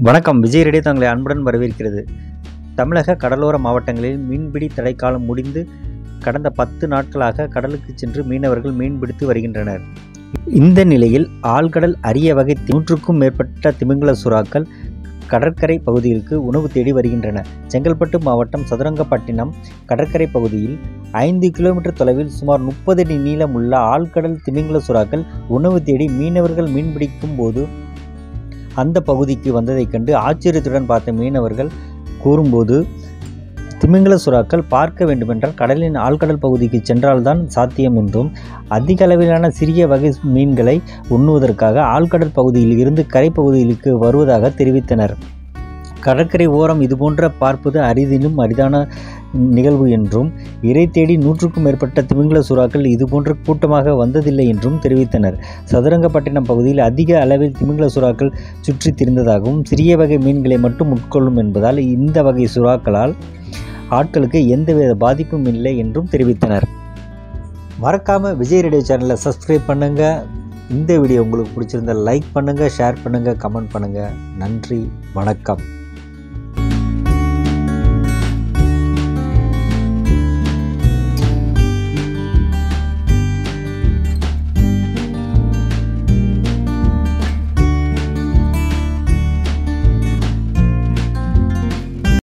வணக்கம் விஜய் ரெடி தங்களை அன்புடன் வரவேற்கிறது தமிழக கடலோர மாவட்டங்களில் மீன்பிடி தடைக்காலம் முடிந்து கடந்த பத்து நாட்களாக கடலுக்கு சென்று மீனவர்கள் மீன்பிடித்து வருகின்றனர் இந்த நிலையில் ஆழ்கடல் அரிய வகை நூற்றுக்கும் மேற்பட்ட திமிங்கல சுறாக்கள் கடற்கரை பகுதிகளுக்கு உணவு தேடி வருகின்றன செங்கல்பட்டு மாவட்டம் சதுரங்கப்பட்டினம் கடற்கரை பகுதியில் ஐந்து கிலோமீட்டர் தொலைவில் சுமார் முப்பது அடி நீளமுள்ள ஆழ்கடல் திமிங்கல சுறாக்கள் உணவு தேடி மீனவர்கள் மீன்பிடிக்கும் போது அந்த பகுதிக்கு வந்ததைக் கண்டு ஆச்சரியத்துடன் பார்த்த மீனவர்கள் கூறும்போது திமிங்கல சுறாக்கள் பார்க்க வேண்டுமென்றால் கடலின் ஆழ்கடல் பகுதிக்கு சென்றால்தான் சாத்தியம் என்றும் அதிக அளவிலான சிறிய வகை மீன்களை உண்ணுவதற்காக ஆழ்கடல் பகுதியில் இருந்து கரைப்பகுதிகளுக்கு வருவதாக தெரிவித்தனர் கடற்கரை ஓரம் இதுபோன்ற பார்ப்பது அரிதிலும் அரிதான நிகழ்வு என்றும் இறை தேடி நூற்றுக்கும் மேற்பட்ட திமிங்கல சுறாக்கள் இதுபோன்ற கூட்டமாக வந்ததில்லை என்றும் தெரிவித்தனர் சதுரங்கப்பட்டினம் பகுதியில் அதிக அளவில் திமிங்கல சுறாக்கள் சுற்றித் திரிந்ததாகவும் சிறிய வகை மீன்களை மட்டும் உட்கொள்ளும் என்பதால் இந்த வகை சுறாக்களால் ஆட்களுக்கு எந்தவித பாதிப்பும் இல்லை என்றும் தெரிவித்தனர் மறக்காமல் விஜய் ரேடியோ சேனலை சப்ஸ்கிரைப் பண்ணுங்கள் இந்த வீடியோ உங்களுக்கு பிடிச்சிருந்தா லைக் பண்ணுங்கள் ஷேர் பண்ணுங்கள் கமெண்ட் பண்ணுங்கள் நன்றி வணக்கம்